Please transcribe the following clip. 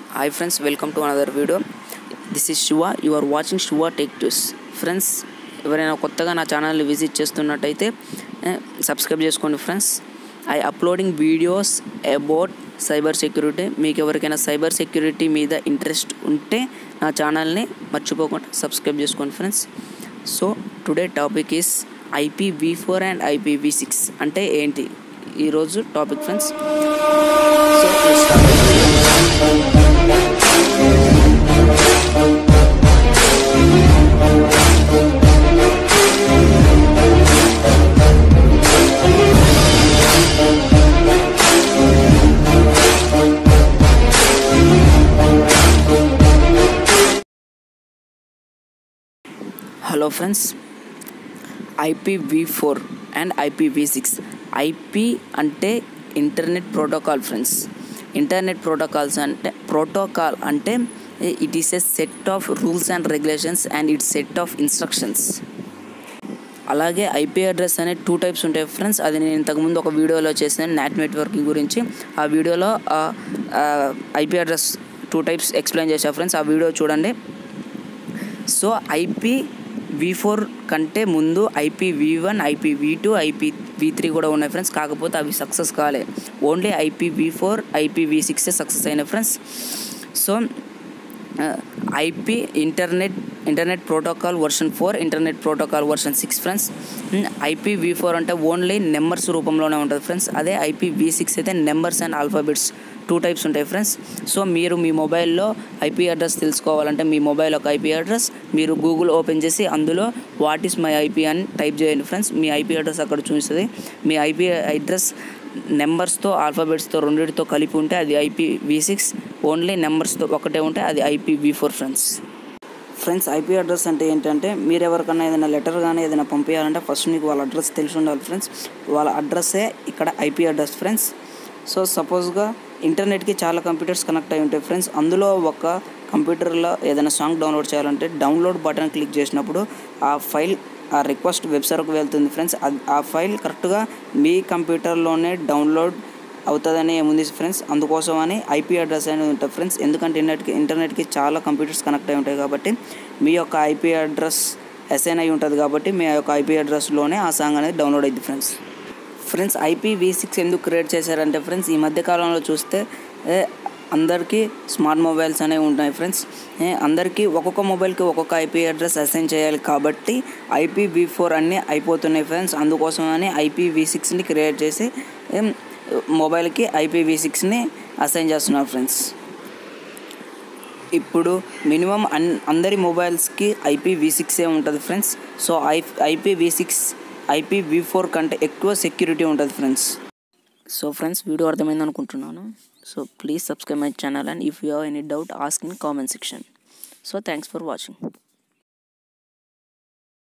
hi friends welcome to another video this is Shiva you are watching Shiva tech news friends ఎవరైనా కొత్తగా నా ఛానల్ని visit చేస్తున్నట్టయితే సబ్స్క్రైబ్ చేసుకోండి friends I uploading videos about cyber security మీకు ఎవరికైనా సైబర్ సెక్యూరిటీ మీద ఇంట్రెస్ట్ ఉంటే నా ఛానల్ని మర్చిపోకుండా సబ్స్క్రైబ్ చేసుకోండి friends so today topic is IPv four and IPv six అంటే ఏంటి ఈరోజు topic friends so hello friends IPv four and IPv six IP అంటే internet protocol friends internet protocols అంటే ప్రోటోకాల్ అంటే it is a set of rules and regulations and it set of instructions అలాగే IP address అనే two types ఉంటాయి friends అది నేను ఇంతకుముందు ఒక వీడియోలో చేసిన నెట్ నెట్వర్కింగ్ గురించి ఆ వీడియోలో IP address two types explain చేశా ఫ్రెండ్స్ ఆ వీడియో చూడండి సో ఐపీ వి ఫోర్ కంటే ముందు IP V one IP V two IP V three కూడా ఉన్నాయి ఫ్రెండ్స్ కాకపోతే అవి సక్సెస్ కాలే only IP V four IP V సిక్సే సక్సెస్ అయినాయి friends so IP internet internet protocol version four internet protocol version six friends IP V four అంటే only numbers రూపంలోనే ఉంటుంది ఫ్రెండ్స్ అదే ఐపీ వి సిక్స్ అయితే numbers and alphabets two types ఉంటాయి friends so మీరు మీ మొబైల్లో ఐపీ అడ్రస్ తెలుసుకోవాలంటే మీ మొబైల్ ఒక ఐపీ అడ్రస్ మీరు గూగుల్ ఓపెన్ చేసి అందులో వాట్ ఈస్ మై ఐపీ అని టైప్ చేయండి ఫ్రెండ్స్ మీ ఐపీ అడ్రస్ అక్కడ చూస్తుంది మీ ఐపీ అడ్రస్ నెంబర్స్తో ఆల్ఫాబెట్స్తో రెండింటితో కలిపి ఉంటే అది ఐపీ వి సిక్స్ ఓన్లీ నెంబర్స్తో ఒకటే ఉంటే అది IP V four friends friends IP address అంటే ఏంటంటే మీరు ఎవరికైనా ఏదైనా లెటర్ కానీ ఏదైనా పంపించాలంటే ఫస్ట్ మీకు వాళ్ళ అడ్రస్ తెలిసి ఉండాలి ఫ్రెండ్స్ వాళ్ళ అడ్రస్సే ఇక్కడ ఐపీ అడ్రస్ ఫ్రెండ్స్ సో సపోజ్గా ఇంటర్నెట్కి చాలా కంప్యూటర్స్ కనెక్ట్ అయి ఉంటాయి ఫ్రెండ్స్ అందులో ఒక కంప్యూటర్లో ఏదైనా సాంగ్ డౌన్లోడ్ చేయాలంటే డౌన్లోడ్ బటన్ క్లిక్ చేసినప్పుడు ఆ ఫైల్ ఆ రిక్వెస్ట్ వెబ్ సర్వర్కి వెళ్తుంది ఫ్రెండ్స్ ఆ ఫైల్ కరెక్ట్గా మీ కంప్యూటర్లోనే డౌన్లోడ్ అవుతుందని ఏముంది ఫ్రెండ్స్ అందుకోసం అని ఐపీ అడ్రస్ అనేది ఉంటుంది ఫ్రెండ్స్ ఎందుకంటే ఇంటర్నెట్కి ఇంటర్నెట్కి చాలా కంప్యూటర్స్ కనెక్ట్ అయి ఉంటాయి కాబట్టి మీ యొక్క ఐపీ అడ్రస్ అసైన్ అయి ఉంటుంది కాబట్టి మీ యొక్క ఐపీ అడ్రస్లోనే ఆ సాంగ్ అనేది డౌన్లోడ్ అయింది friends friends IP V six ఎందుకు క్రియేట్ చేశారంటే ఫ్రెండ్స్ ఈ మధ్య కాలంలో చూస్తే అందరికీ స్మార్ట్ మొబైల్స్ అనేవి ఉంటాయి ఫ్రెండ్స్ అందరికీ ఒక్కొక్క మొబైల్కి ఒక్కొక్క ఐపీ అడ్రస్ అసైన్ చేయాలి కాబట్టి ఐపీ వి ఫోర్ అన్నీ అయిపోతున్నాయి ఫ్రెండ్స్ అందుకోసమని ఐపీ వి సిక్స్ని క్రియేట్ చేసి మొబైల్కి ఐపీ వి సిక్స్ని అసైన్ చేస్తున్నారు ఫ్రెండ్స్ ఇప్పుడు మినిమం అన్ అందరి మొబైల్స్కి ఐపీ వి సిక్సే ఉంటుంది friends so I IP V six IP V four కంటే ఎక్కువ సెక్యూరిటీ ఉంటుంది ఫ్రెండ్స్ సో ఫ్రెండ్స్ వీడియో అర్థమైంది అనుకుంటున్నాను so please subscribe my channel and if you have any doubt ask in comment section so thanks for watching